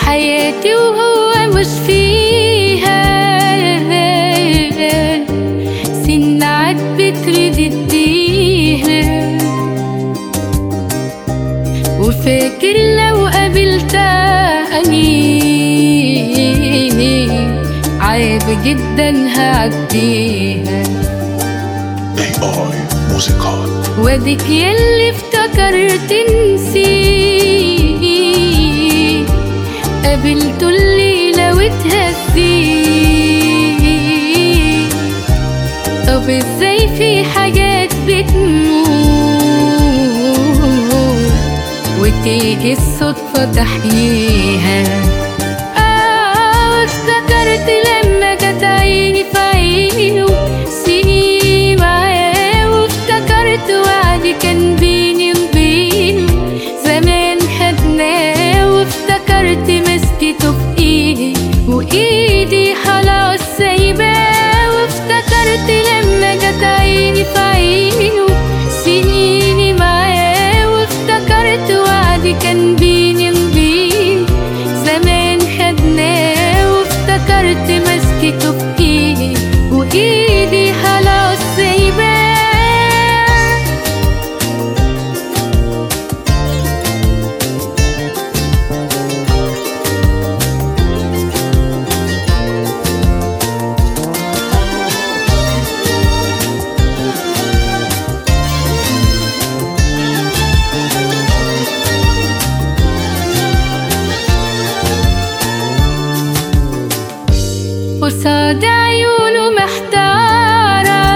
حياتي وهو مش فيها سن عدت ردديها وفاكر لو قابلتني عيب جدا هعديها AI موسيقى واديك ياللي افتكرت نسيت قابلته الليلة واتهزيت طب ازاي في حاجات بتموت وتيجي الصدفة تحييها آه افتكرت لما جت عيني في عينه سنيني معاه وافتكرت وعدي كان بيني وبينه زمان خدناه وافتكرت مسكته في ايدي وايدي خلاص سايباه وافتكرت لما جت عيني في عينه سنيني معاه وافتكرت وعدي كان بيني وبينه زمان خدناه وافتكرت مسكته في ايدي وايدي خلاص سايباه قصاد عيونه محتارة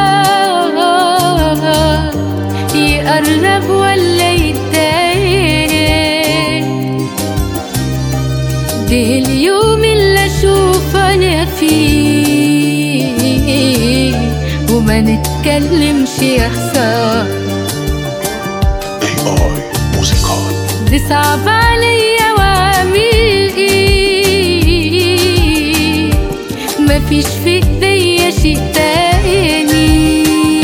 يقرب ولا يتضايق ده اليوم اللي اشوف انا فيه وما نتكلمش يا خسارة AI موسيقى دي صعب عليا واعمل ايه مفيش في ايديا شيء تاني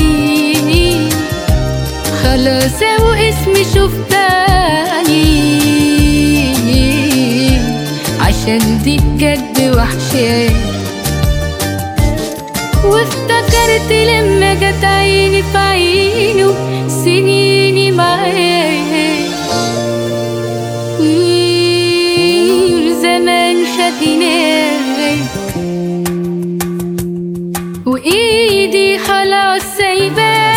خلاص او اسمي شفتاني عشان دي بجد وحشاني وافتكرت لما جت عيني في عينه سنيني معاه زمان خدناه وايدي خلاص سايباه